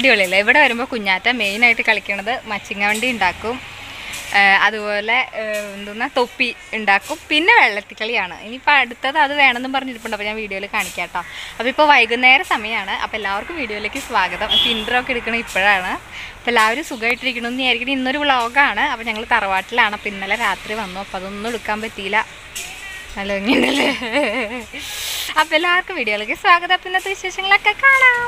അടിപൊളിയല്ലേ ഇവിടെ വരുമ്പോൾ കുഞ്ഞാറ്റ മെയിനായിട്ട് കളിക്കണത് മച്ചിങ്ങ വണ്ടി ഉണ്ടാക്കും ആ, അതുപോലെ എന്തെന്നാ തൊപ്പി ഉണ്ടാക്കും പിന്നെ വെള്ളത്തിൽ കളിയാണ് ഇനിയിപ്പോൾ അടുത്തത് അത് വേണമെന്നും പറഞ്ഞിരിപ്പുണ്ട് അപ്പോൾ ഞാൻ വീഡിയോയിൽ കാണിക്കാം കേട്ടോ അപ്പോൾ ഇപ്പോൾ വൈകുന്നേര സമയമാണ് അപ്പോൾ എല്ലാവർക്കും വീഡിയോയിലേക്ക് സ്വാഗതം അപ്പോൾ ഇൻട്രോ ഒക്കെ എടുക്കണം ഇപ്പോഴാണ് അപ്പോൾ എല്ലാവരും സുഖമായിട്ടിരിക്കണമെന്ന് വിചാരിക്കുന്നത് ഇന്നൊരു വ്ളോഗാണ് അപ്പോൾ ഞങ്ങൾ തറവാട്ടിലാണ് അപ്പോൾ ഇന്നലെ രാത്രി വന്നു അപ്പോൾ അതൊന്നും എടുക്കാൻ പറ്റിയില്ല നല്ല ഭംഗിയുണ്ടല്ലേ അപ്പോൾ എല്ലാവർക്കും വീഡിയോയിലേക്ക് സ്വാഗതം അപ്പോൾ ഇന്നത്തെ വിശേഷങ്ങളൊക്കെ കാണാം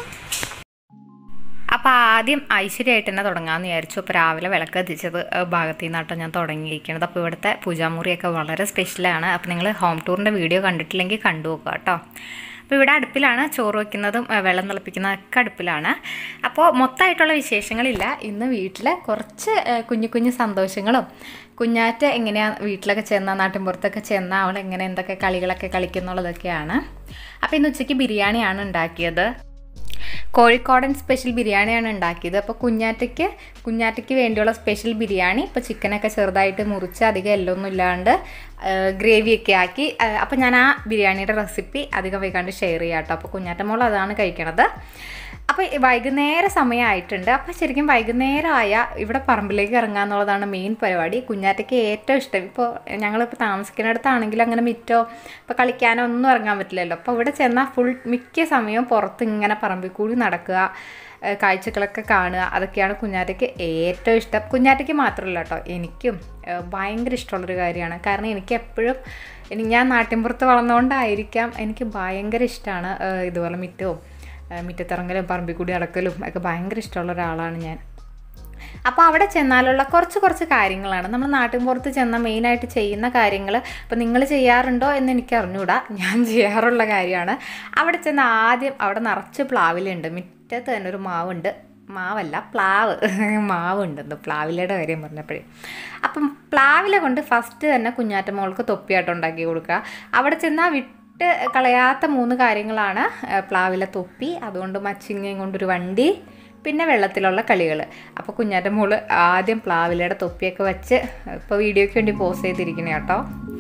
അപ്പോൾ ആദ്യം ഐശ്വര്യമായിട്ട് തന്നെ തുടങ്ങാമെന്ന് വിചാരിച്ചു അപ്പോൾ രാവിലെ വിളക്ക് എത്തിച്ചത് ഭാഗത്തു നിന്നാട്ടോ ഞാൻ തുടങ്ങിയിരിക്കുന്നത് അപ്പോൾ ഇവിടുത്തെ പൂജാമുറിയൊക്കെ വളരെ സ്പെഷ്യലാണ് അപ്പോൾ നിങ്ങൾ ഹോം ടൂറിൻ്റെ വീഡിയോ കണ്ടിട്ടില്ലെങ്കിൽ കണ്ടു നോക്കുക കേട്ടോ അപ്പോൾ ഇവിടെ അടുപ്പിലാണ് ചോറ് വയ്ക്കുന്നതും ഏ, വെള്ളം തിളപ്പിക്കുന്നതൊക്കെ അടുപ്പിലാണ് അപ്പോൾ മൊത്തമായിട്ടുള്ള വിശേഷങ്ങളില്ല ഇന്ന് വീട്ടിൽ കുറച്ച് ഏ, കുഞ്ഞു കുഞ്ഞു സന്തോഷങ്ങളും കുഞ്ഞാറ്റ എങ്ങനെയാണ് വീട്ടിലൊക്കെ ചെന്ന നാട്ടിൻപുറത്തൊക്കെ ചെന്ന അവൾ എങ്ങനെ എന്തൊക്കെ കളികളൊക്കെ കളിക്കുന്നുള്ളതൊക്കെയാണ് അപ്പോൾ ഇന്ന് ഉച്ചയ്ക്ക് ബിരിയാണിയാണ് ഉണ്ടാക്കിയത് കോഴിക്കോടൻ സ്പെഷ്യൽ ബിരിയാണിയാണ് ഉണ്ടാക്കിയത് അപ്പോൾ കുഞ്ഞാറ്റയ്ക്ക് കുഞ്ഞാറ്റയ്ക്ക് വേണ്ടിയുള്ള സ്പെഷ്യൽ ബിരിയാണി ഇപ്പോൾ ചിക്കനൊക്കെ ചെറുതായിട്ട് മുറിച്ച് അധികം എല്ലൊന്നും ഇല്ലാണ്ട് ഗ്രേവിയൊക്കെ ആക്കി ആ, അപ്പോൾ ഞാൻ ആ ബിരിയാണിയുടെ റെസിപ്പി അധികം വൈകാണ്ട് ഷെയർ ചെയ്യാം കേട്ടോ അപ്പോൾ കുഞ്ഞാറ്റ മോൾ അതാണ് കഴിക്കണത് അപ്പോൾ ഈ വൈകുന്നേര സമയമായിട്ടുണ്ട് അപ്പോൾ ശരിക്കും വൈകുന്നേരമായ ഇവിടെ പറമ്പിലേക്ക് ഇറങ്ങുക എന്നുള്ളതാണ് മെയിൻ പരിപാടി കുഞ്ഞാറ്റയ്ക്ക് ഏറ്റവും ഇഷ്ടം ഇപ്പോൾ ഞങ്ങളിപ്പോൾ താമസിക്കുന്നിടത്താണെങ്കിൽ അങ്ങനെ മിറ്റോ ഇപ്പോൾ കളിക്കാനോ ഒന്നും ഇറങ്ങാൻ പറ്റില്ലല്ലോ അപ്പോൾ ഇവിടെ ചെന്നാൽ ഫുൾ മിക്ക സമയവും പുറത്ത് ഇങ്ങനെ പറമ്പിൽ കൂടി നടക്കുക ഏഹ് കാഴ്ചകളൊക്കെ കാണുക അതൊക്കെയാണ് കുഞ്ഞാറ്റയ്ക്ക് ഏറ്റവും ഇഷ്ടം കുഞ്ഞാറ്റയ്ക്ക് മാത്രമല്ല കേട്ടോ എനിക്കും ഏഹ് ഭയങ്കര ഇഷ്ടമുള്ളൊരു കാര്യമാണ് കാരണം എനിക്ക് എപ്പോഴും ഇനി ഞാൻ നാട്ടിൻപുറത്ത് വളർന്നുകൊണ്ടായിരിക്കാം എനിക്ക് ഭയങ്കര ഇഷ്ടമാണ് ഇതുപോലെ മിറ്റവും ഏഹ് മുറ്റത്തിറങ്ങലും പറമ്പിൽ കൂടി നടക്കലും ഒക്കെ ഭയങ്കര ഇഷ്ടമുള്ള ഒരാളാണ് ഞാൻ അപ്പോൾ അവിടെ ചെന്നാലുള്ള കുറച്ച് കുറച്ച് കാര്യങ്ങളാണ് നമ്മൾ നാട്ടിൻപുറത്ത് ചെന്നാൽ മെയിനായിട്ട് ചെയ്യുന്ന കാര്യങ്ങൾ അപ്പോൾ നിങ്ങൾ ചെയ്യാറുണ്ടോ എന്ന് എനിക്ക് അറിഞ്ഞൂടാ ഞാൻ ചെയ്യാറുള്ള കാര്യമാണ് അവിടെ ചെന്ന് ആദ്യം അവിടെ നിറച്ച് പ്ലാവിലുണ്ട് മുറ്റത്ത് തന്നെ ഒരു മാവുണ്ട് മാവല്ല പ്ലാവ് മാവുണ്ട് എന്തോ പ്ലാവിലയുടെ കാര്യം പറഞ്ഞപ്പോഴേ അപ്പം പ്ലാവില കൊണ്ട് ഫസ്റ്റ് തന്നെ കുഞ്ഞാറ്റ മോൾക്ക് തൊപ്പിയായിട്ട് ഉണ്ടാക്കി കൊടുക്കുക അവിടെ ചെന്നാൽ വിട്ട് കളയാത്ത മൂന്ന് കാര്യങ്ങളാണ് ഏഹ് പ്ലാവില തൊപ്പി അതുകൊണ്ട് മച്ചിങ്ങയും കൊണ്ടൊരു വണ്ടി പിന്നെ വെള്ളത്തിലുള്ള കളികൾ അപ്പോൾ കുഞ്ഞാറ്റ മോള് ആദ്യം പ്ലാവിലയുടെ തൊപ്പിയൊക്കെ വെച്ച് ഇപ്പോൾ വീഡിയോയ്ക്ക് വേണ്ടി പോസ്റ്റ് ചെയ്തിരിക്കണേ കേട്ടോ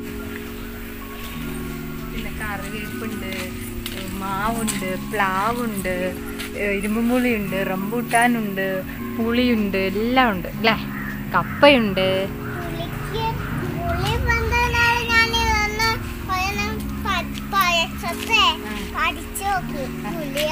പിന്നെ കറിവേപ്പുണ്ട് മാവുണ്ട് പ്ലാവുണ്ട് ഇരുമ്പുമുളിയുണ്ട് റംബൂട്ടാനുണ്ട് പുളിയുണ്ട് എല്ലാം ഉണ്ട് അല്ലേ കപ്പയുണ്ട് പുളിക്ക് പുളി പന്തനാള് ഞാന് വന്ന് ഒരെണ്ണം പ- പഴച്ചത്തെ കടിച്ചു നോക്ക് പുളിയ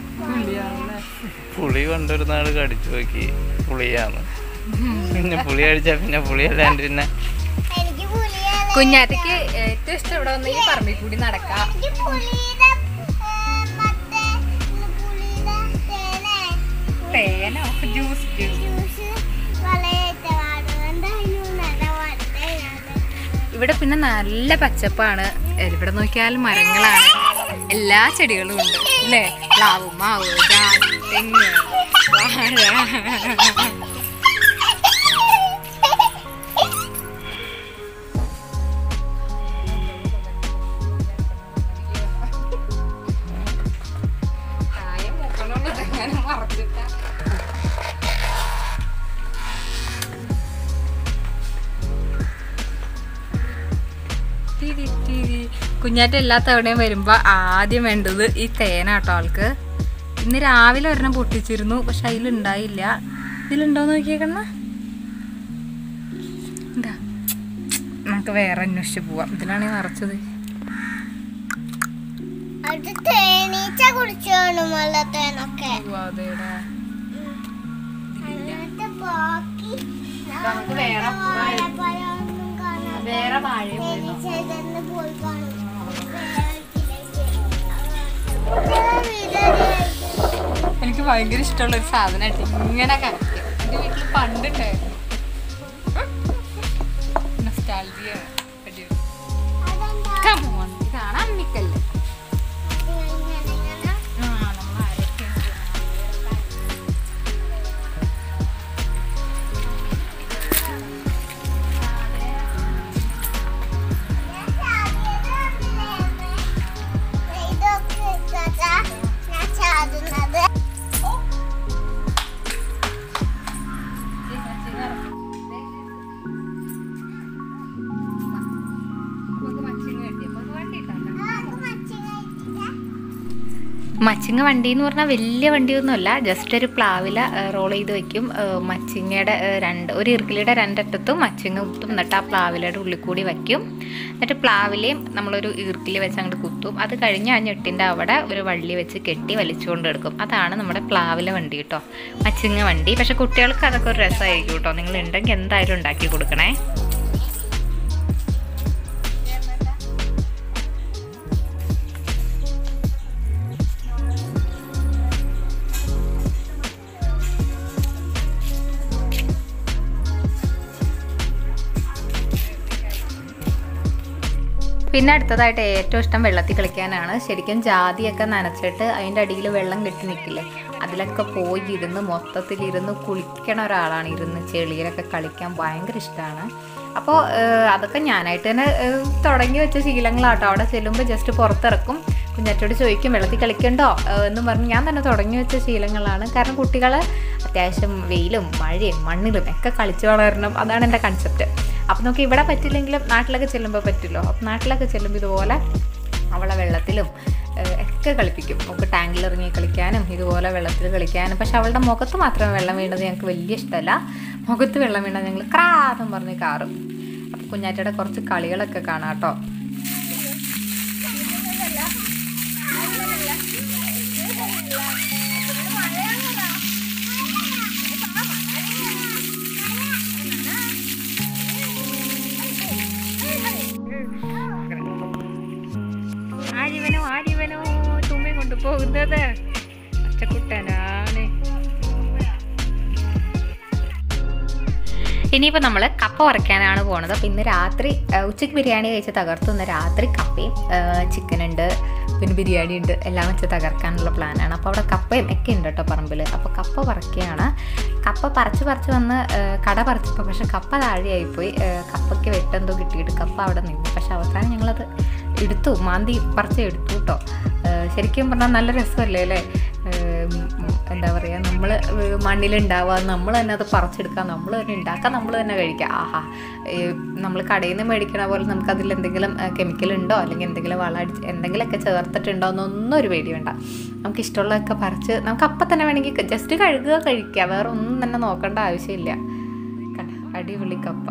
പുളി കൊണ്ടൊരു നാട് കടിച്ചു നോക്കി പുളിയാന്ന് പിന്നെ പുളി അടിച്ചാ പിന്നെ പുളി അല്ലാണ്ട് പിന്നെ എനിക്ക് പുളിയാണ് കുഞ്ഞാറ്റയ്ക്ക് ഏറ്റവും ഇഷ്ടം ഇവിടെ വന്ന് ഈ പറമ്പിൽ കൂടി നടക്കാം എനിക്ക് പുളിയുടെ ഏ, മറ്റേ പുളിയുടെ തേനെ തേനോ ജ്യൂസ് ജ്യൂസ് ജ്യൂസ് വളരെ ഇഷ്ടമാണ് എന്തായാലും നല്ല വട്ടയാണ് ഇവിടെ പിന്നെ നല്ല പച്ചപ്പാണ് എവിടെ നോക്കിയാലും മരങ്ങളാണ് എല്ലാ ചെടികളും ഉണ്ട് അല്ലേ പ്ലാവ് മാവ് ജാതി തെങ്ങ് വാഴ കായം മൂക്കണോണ്ട് ഇങ്ങനെ മറച്ചിട്ടാ തിരി, തിരി. കുഞ്ഞാറ്റ എല്ലാ തവണയും വരുമ്പോ ആദ്യം വേണ്ടത് ഈ തേനാട്ടോ ആൾക്ക് ഇന്ന് രാവിലെ ഒരെണ്ണം പൊട്ടിച്ചിരുന്നു പക്ഷെ അതിലുണ്ടായില്ല ഇതിലുണ്ടോന്ന് നോക്കിയേക്കണ്ണ എന്താ നമുക്ക് വേറെ അന്വേഷിച്ച് പോവാം ഇതിലാണ് ഈ നിറച്ചത് അത് തേനീച്ച കുടിച്ചാണ് മല്ല തേനൊക്കെ അതേടാ. എന്നിട്ട് ബാക്കി നമുക്ക് വേറെ വാഴപ്പഴമൊന്നും കാണാൻ വേറെ വാഴയും പോയിരുന്നു തേനീച്ച തന്നെ പോയി കാണും എനിക്ക് ഭയങ്കര ഇഷ്ടമുള്ള ഒരു സാധനമായിട്ട് ഇങ്ങനെ കറക്റ്റ് എൻ്റെ വീട്ടിൽ പണ്ടുണ്ടായിരുന്നു Nostalgia ആണ്. അടിപൊളി. Come on, ഇതാണ് അമ്മിക്കല്ല് ആ, നമ്മൾ ആരൊക്കെയാണ് ചാടുന്നത് നമുക്ക് മച്ചിങ് കിട്ടി. അപ്പൊ മച്ചിങ്ങ വണ്ടി എന്ന് പറഞ്ഞാൽ വലിയ വണ്ടിയൊന്നുമല്ല ജസ്റ്റ് ഒരു പ്ലാവില റോൾ ചെയ്ത് വെക്കും ഏഹ് മച്ചിങ്ങയുടെ ഏഹ് രണ്ട് ഒരു ഇറുക്കിലിയുടെ രണ്ടറ്റത്തും മച്ചിങ്ങ കുത്തും എന്നിട്ട് ആ പ്ലാവിലയുടെ ഉള്ളിൽ കൂടി വയ്ക്കും എന്നിട്ട് പ്ലാവിലെയും നമ്മളൊരു ഈർക്കിൽ വെച്ച് അങ്ങോട്ട് കുത്തും അത് കഴിഞ്ഞ് ആ ഞെട്ടിൻ്റെ അവിടെ ഒരു വള്ളി വെച്ച് കെട്ടി വലിച്ചുകൊണ്ട് എടുക്കും അതാണ് നമ്മുടെ പ്ലാവിലെ വണ്ടി കേട്ടോ മച്ചിങ്ങ വണ്ടി പക്ഷെ കുട്ടികൾക്ക് അതൊക്കെ ഒരു രസമായിരിക്കും കേട്ടോ നിങ്ങൾ ഉണ്ടെങ്കിൽ എന്തായാലും ഉണ്ടാക്കി കൊടുക്കണേ പിന്നെ അടുത്തതായിട്ട് ഏറ്റവും ഇഷ്ടം വെള്ളത്തിൽ കളിക്കാനാണ് ശരിക്കും ജാതിയൊക്കെ നനച്ചിട്ട് അതിൻ്റെ അടിയിൽ വെള്ളം കെട്ടി നിൽക്കില്ലേ അതിലൊക്കെ പോയി ഇരുന്ന് മൊത്തത്തിൽ ഇരുന്ന് കുളിക്കണ ഒരാളാണ് ഇരുന്ന് ചെളിയിലൊക്കെ കളിക്കാൻ ഭയങ്കര ഇഷ്ടമാണ് അപ്പോൾ അതൊക്കെ ഞാനായിട്ട് തന്നെ ഏഹ്, തുടങ്ങി വെച്ച ശീലങ്ങളാട്ടോ അവിടെ ചെല്ലുമ്പോൾ ജസ്റ്റ് പുറത്തിറക്കും കുഞ്ഞാറ്റോട് ചോദിക്കും വെള്ളത്തിൽ കളിക്കണ്ടോ ഏഹ്, എന്ന് പറഞ്ഞ് ഞാൻ തന്നെ തുടങ്ങി വെച്ച ശീലങ്ങളാണ് കാരണം കുട്ടികൾ അത്യാവശ്യം വെയിലും മഴയും മണ്ണിലും ഒക്കെ കളിച്ചു വളരണം അതാണ് എൻ്റെ കൺസെപ്റ്റ് അപ്പം നമുക്ക് ഇവിടെ പറ്റില്ലെങ്കിലും നാട്ടിലൊക്കെ ചെല്ലുമ്പോൾ പറ്റുമല്ലോ അപ്പം നാട്ടിലൊക്കെ ചെല്ലുമ്പോൾ ഇതുപോലെ അവളെ വെള്ളത്തിലും ഏഹ്, ഒക്കെ കളിപ്പിക്കും നമുക്ക് ടാങ്കിൽ ഇറങ്ങി കളിക്കാനും ഇതുപോലെ വെള്ളത്തിൽ കളിക്കാനും പക്ഷെ അവളുടെ മുഖത്ത് മാത്രം വെള്ളം വീണത് ഞങ്ങൾക്ക് വലിയ ഇഷ്ടമല്ല മുഖത്ത് വെള്ളം വീണത് ഞങ്ങൾ ക്രാന്നും പറഞ്ഞ് കാറും അപ്പം കുഞ്ഞാറ്റയുടെ കുറച്ച് കളികളൊക്കെ കാണാം കേട്ടോ ആരിവനോ ആരിവനോ തുമ്മി കൊണ്ടുപോകുന്നത് അച്ചക്കുട്ടനാണ് ഇനിയിപ്പോൾ നമ്മൾ കപ്പ വറക്കാനാണ് പോണത് അപ്പോൾ ഇന്ന് രാത്രി ആ, ഉച്ചയ്ക്ക് ബിരിയാണി കഴിച്ച് തകർത്തു ഇന്ന് രാത്രി കപ്പയും ചിക്കൻ ഉണ്ട് പിന്നെ ബിരിയാണി ഉണ്ട് എല്ലാം വെച്ച് തകർക്കാനുള്ള പ്ലാനാണ് അപ്പോൾ അവിടെ കപ്പയും ഒക്കെ ഉണ്ട് കേട്ടോ പറമ്പിൽ അപ്പോൾ കപ്പ പറിക്കുകയാണ് കപ്പ പറിച്ച് പറിച്ച് വന്ന് ആ, കട പറിച്ചപ്പോൾ പക്ഷെ കപ്പ താഴെയായിപ്പോയി ആ, കപ്പയ്ക്ക് വെട്ടെന്തോ കിട്ടിയിട്ട് കപ്പ അവിടെ നിന്നു പക്ഷെ അവസാനം ഞങ്ങളത് എടുത്തു മാന്തി പറിച്ച് എടുത്തു കേട്ടോ ആ, ശരിക്കും പറഞ്ഞാൽ നല്ല രസമല്ലേ അല്ലേ ഉം, ഉം, എന്താ പറയുക നമ്മൾ മണ്ണിലുണ്ടാവുക നമ്മൾ തന്നെ അത് പറിച്ചെടുക്കുക നമ്മൾ തന്നെ ഉണ്ടാക്കുക നമ്മൾ തന്നെ കഴിക്കുക ആഹാ നമ്മൾ കടയിൽ നിന്ന് മേടിക്കണ പോലെ നമുക്ക് അതിൽ എന്തെങ്കിലും കെമിക്കൽ ഉണ്ടോ അല്ലെങ്കിൽ എന്തെങ്കിലും വളം അടിച്ച് എന്തെങ്കിലുമൊക്കെ ചേർത്തിട്ടുണ്ടോ എന്നൊന്നും ഒരു പേടി വേണ്ട നമുക്ക് ഇഷ്ടമുള്ളതൊക്കെ പറിച്ച് നമുക്ക് അപ്പം തന്നെ വേണമെങ്കിൽ ജസ്റ്റ് കഴുകുക കഴിക്കുക വേറെ ഒന്നും തന്നെ നോക്കേണ്ട ആവശ്യമില്ല കണ്ട അടിപൊളി കപ്പ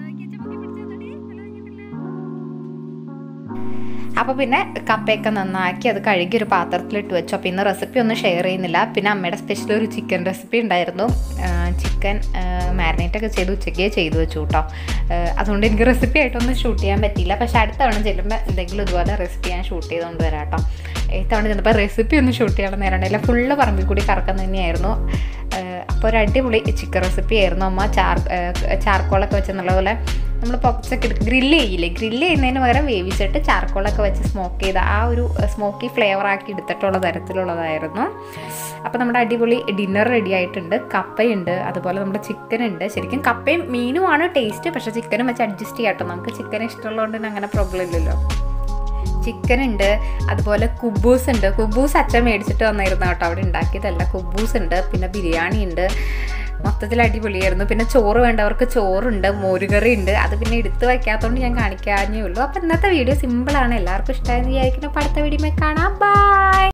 അപ്പോൾ പിന്നെ കപ്പയൊക്കെ നന്നാക്കി അത് കഴുകി ഒരു പാത്രത്തിലിട്ട് വെച്ചു അപ്പോൾ ഇന്ന് റെസിപ്പി ഒന്നും ഷെയർ ചെയ്യുന്നില്ല പിന്നെ അമ്മയുടെ സ്പെഷ്യൽ ഒരു ചിക്കൻ റെസിപ്പി ഉണ്ടായിരുന്നു ചിക്കൻ മാരിനേറ്റ് ഒക്കെ ചെയ്ത് ഉച്ചയ്ക്കേ ചെയ്തു വെച്ചു കേട്ടോ ആഹ് അതുകൊണ്ട് എനിക്ക് റെസിപ്പി ആയിട്ടൊന്നും ഷൂട്ട് ചെയ്യാൻ പറ്റിയില്ല പക്ഷേ അടുത്ത തവണ ചെല്ലുമ്പോൾ എന്തെങ്കിലും ഇതുപോലെ റെസിപ്പി ഞാൻ ഷൂട്ട് ചെയ്തുകൊണ്ട് വരാം കേട്ടോ ഈ തവണ ചെന്നപ്പോൾ റെസിപ്പി ഒന്നും ഷൂട്ട് ചെയ്യാനുള്ള നേരം ഉണ്ടായില്ല ഫുള്ള് പറമ്പിൽ കൂടി കറക്കം തന്നെയായിരുന്നു അപ്പോൾ ഒരു അടിപൊളി ചിക്കൻ റെസിപ്പി ആയിരുന്നു അമ്മ ചാർ ചാർക്കോളൊക്കെ വെച്ച് നല്ലപോലെ നമ്മൾ പൊക്സൊക്കെ എടുക്കും ഗ്രില്ല് ചെയ്യില്ലേ ഗ്രില്ല് ചെയ്യുന്നതിന് പകരം വേവിച്ചിട്ട് ചാർക്കോളൊക്കെ വെച്ച് സ്മോക്ക് ചെയ്ത് ആ ഒരു സ്മോക്കി ഫ്ലേവർ ആക്കി എടുത്തിട്ടുള്ള തരത്തിലുള്ളതായിരുന്നു അപ്പോൾ നമ്മുടെ അടിപൊളി ഡിന്നർ റെഡി ആയിട്ടുണ്ട് കപ്പയുണ്ട് അതുപോലെ നമ്മുടെ ചിക്കൻ ഉണ്ട് ശരിക്കും കപ്പയും മീനുമാണ് ടേസ്റ്റ് പക്ഷേ ചിക്കനും വെച്ച് അഡ്ജസ്റ്റ് ചെയ്യാം കേട്ടോ നമുക്ക് ചിക്കൻ ഇഷ്ടമുള്ളതുകൊണ്ട് തന്നെ അങ്ങനെ പ്രോബ്ലം ഇല്ലല്ലോ ചിക്കൻ ഉണ്ട് അതുപോലെ കുബൂസ് ഉണ്ട് കുബൂസ് അച്ഛൻ മേടിച്ചിട്ട് വന്നിരുന്നു കേട്ടോ അവിടെ ഉണ്ടാക്കിയതല്ല കുബൂസ് ഉണ്ട് പിന്നെ ബിരിയാണി ഉണ്ട് മൊത്തത്തിൽ അടിപൊളിയായിരുന്നു പിന്നെ ചോറ് വേണ്ടവർക്ക് ചോറുണ്ട് മോരുകറി ഉണ്ട് അത് പിന്നെ എടുത്ത് വയ്ക്കാത്തതുകൊണ്ട് ഞാൻ കാണിക്കാഞ്ഞേ ഉള്ളൂ അപ്പോൾ ഇന്നത്തെ വീഡിയോ സിമ്പിളാണ് എല്ലാവർക്കും ഇഷ്ടമായെന്ന് വിചാരിക്കുന്നു അപ്പോൾ അടുത്ത വീഡിയോ കാണാം ബൈ